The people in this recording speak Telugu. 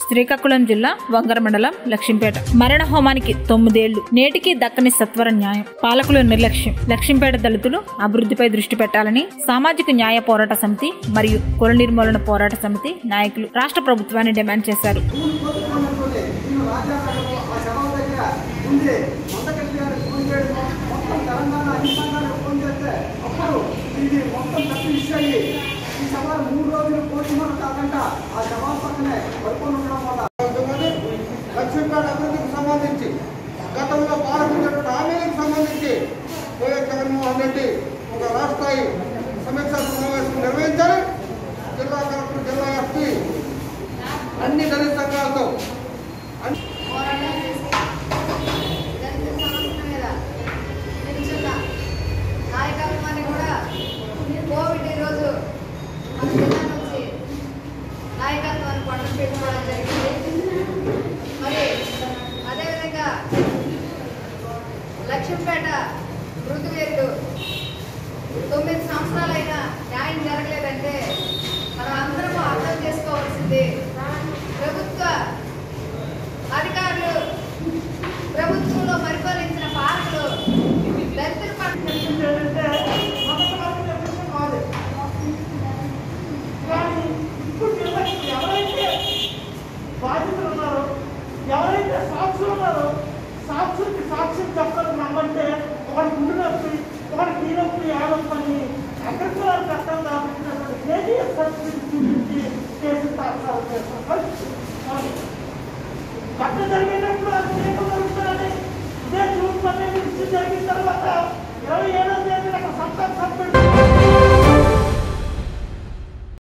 శ్రీకాకుళం జిల్లా వంగర మండలం లక్ష్మీపేట మరణ హోమానికి తొమ్మిదేళ్లు నేటికి దక్కని సత్వర న్యాయం పాలకుల నిర్లక్ష్యం లక్ష్మీపేట దళితులు అభివృద్ధిపై దృష్టి పెట్టాలని సామాజిక న్యాయ పోరాట సమితి మరియు కుల నిర్మూలన పోరాట సమితి నాయకులు రాష్ట్ర ప్రభుత్వాన్ని డిమాండ్ చేశారు భూమి కొనుక్కోనుకోండి నేను రాజ్యాంగంలో ఆ శవం దగ్గర ఉంది మొదటి గారు ఫోన్ చేయడం మొత్తం తెలంగాణ అన్ని సంఘాలకు ఫోన్ చేస్తే అప్పుడు ఇది మొత్తం తప్పి ఇష్యూ అయ్యి ఈ శవాలు మూడు రోజులు పోస్టుమార్టం కాకుండా ఆ శవాల పక్కనే పడుకొని ఉండడం వల్ల లక్ష్మీపేట అభివృద్ధికి సంబంధించి గతంలో పాల్గొన్నటువంటి హామీలకు సంబంధించి వైఎస్ జగన్మోహన్ రెడ్డి ఒక రాష్ట్రాయి సమీక్షా సమావేశం నిర్వహించారు జిల్లా కలెక్టర్ జిల్లా ఎస్పీ అన్ని దళిత సంఘాలతో అన్ని పోరాటం చేసి దళిత సమస్యల మీద నిల్చున్న నాయకత్వాన్ని కూడా కోవిడ్ ఈరోజు మన జిల్లా నుంచి నాయకత్వాన్ని పట్టణ పెట్టుకోవడం జరిగింది మరి అదేవిధంగా లక్ష్మీపేట మృతువీరుడు తొమ్మిది సంవత్సరాలైనా న్యాయం జరగలేదంటే మనం అందరము అర్థం చేసుకోవాల్సింది ప్రభుత్వ అధికారులు ప్రభుత్వంలో పరిపాలించిన పాలకులు దళితుల పట్ల ఏంటంటే మొదటి వరకు నిర్లక్ష్యం కాదు కానీ ఇప్పుడు నిర్లక్ష్యం ఎవరైతే బాధితులు ఉన్నారో ఎవరైతే సాక్షులు ఉన్నారో సాక్షులకి సాక్ష్యం చెప్పాలి నమ్మంటే ఒకటి గుండు నొప్పి ఒకటి నీ నొప్పి ఆ నొప్పి అని అగ్రకులాలు చట్టం కాబట్టి కేజీఎస్ సర్టిఫికెట్ చూపించి కేసు తాత్సాలు చేస్తారు ఘటన జరిగేటప్పుడు అది జరుగుతుందని ఇదే జూన్ పన్నెండు ఇష్యూ జరిగిన తర్వాత ఇరవై ఏడో తేదీ అక్కడ